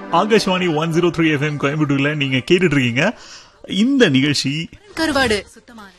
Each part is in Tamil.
Akashvani one zero three FM கோயம்புத்தூர்ல நீங்க கேட்டுட்டு இருக்கீங்க இந்த நிகழ்ச்சி கருவாடு சுத்தமான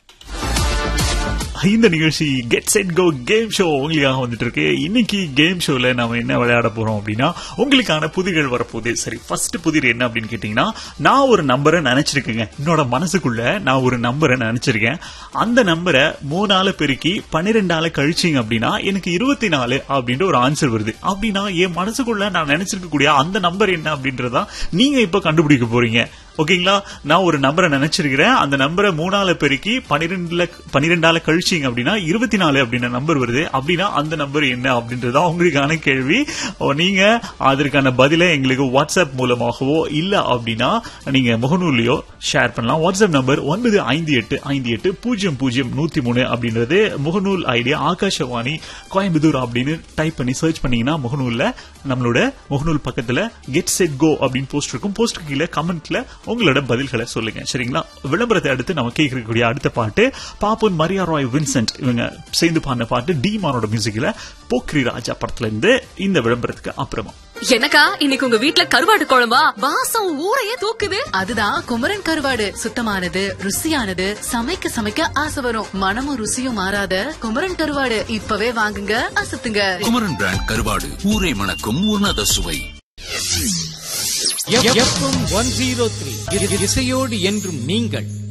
இந்த நிகழ்ச்சி get set go game show உங்களுக்காக வந்துட்டு இருக்கு இன்னைக்கு கேம் ஷோல நாம என்ன விளையாட போறோம் அப்படின்னா உங்களுக்கான புதிர்கள் வரப்போகுது சரி ஃபர்ஸ்ட் புதிர் என்ன அப்படின்னு கேட்டீங்கன்னா நான் ஒரு நம்பரை நினைச்சிருக்கேங்க என்னோட மனசுக்குள்ள நான் ஒரு நம்பரை நினைச்சிருக்கேன் அந்த நம்பரை மூணால பெருக்கி பன்னிரெண்டால கழிச்சிங்க அப்படின்னா எனக்கு இருபத்தி நாலு அப்படின்ற ஒரு ஆன்சர் வருது அப்படின்னா என் மனசுக்குள்ள நான் நினைச்சிருக்கக்கூடிய அந்த நம்பர் என்ன அப்படின்றதா நீங்க இப்ப கண்டுபிடிக்க போறீங்க ஓகேங்களா நான் ஒரு நம்பரை நினைச்சிருக்கிறேன் அந்த நம்பரை மூணால பெருக்கி பன்னிரெண்டுல பன்னிரெண்டால கழிச்சிங்க அப்படின்னா இருபத்தி நாலு அப்படின்ற நம்பர் வருது அப்படின்னா அந்த நம்பர் என்ன அப்படின்றதா உங்களுக்கான கேள்வி ஓ, நீங்க அதற்கான பதிலை எங்களுக்கு வாட்ஸ்அப் மூலமாகவோ இல்ல அப்படின்னா நீங்க முகநூல்லையோ ஷேர் பண்ணலாம் வாட்ஸ்அப் நம்பர் ஒன்பது ஐந்து எட்டு ஐந்து எட்டு பூஜ்ஜியம் பூஜ்ஜியம் நூத்தி மூணு அப்படின்றது முகநூல் ஐடியா ஆகாஷவாணி கோயம்புத்தூர் அப்படின்னு டைப் பண்ணி சர்ச் பண்ணீங்கன்னா முகநூல்ல நம்மளோட முகநூல் பக்கத்துல கெட் செட் கோ அப்படின்னு போஸ்ட் இருக்கும் போஸ்ட் கீழே கமெண்ட்ல உங்களோட பதில்களை சொல்லுங்க சரிங்களா விளம்பரத்தை அடுத்து நம்ம கேட்கக்கூடிய அடுத்த பாட்டு பாப்பன் மரியா ராய் வின்சென்ட் இவங்க சேர்ந்து பாடின பாட்டு டி மானோட மியூசிக்ல போக்ரி ராஜா படத்துல இருந்து இந்த விளம்பரத்துக்கு அப்புறமா எனக்கா இன்னைக்கு உங்க வீட்ல கருவாட்டு குழம்பா வாசம் ஊரையே தூக்குது அதுதான் குமரன் கருவாடு சுத்தமானது ருசியானது சமைக்க சமைக்க ஆசை வரும் மனமும் ருசியும் மாறாத குமரன் கருவாடு இப்பவே வாங்குங்க அசத்துங்க குமரன் பிராண்ட் கருவாடு ஊரை மணக்கும் உன்னத சுவை எஃப்எம் ஒன் ஜீரோ த்ரீ இசையோடு என்றும் நீங்கள்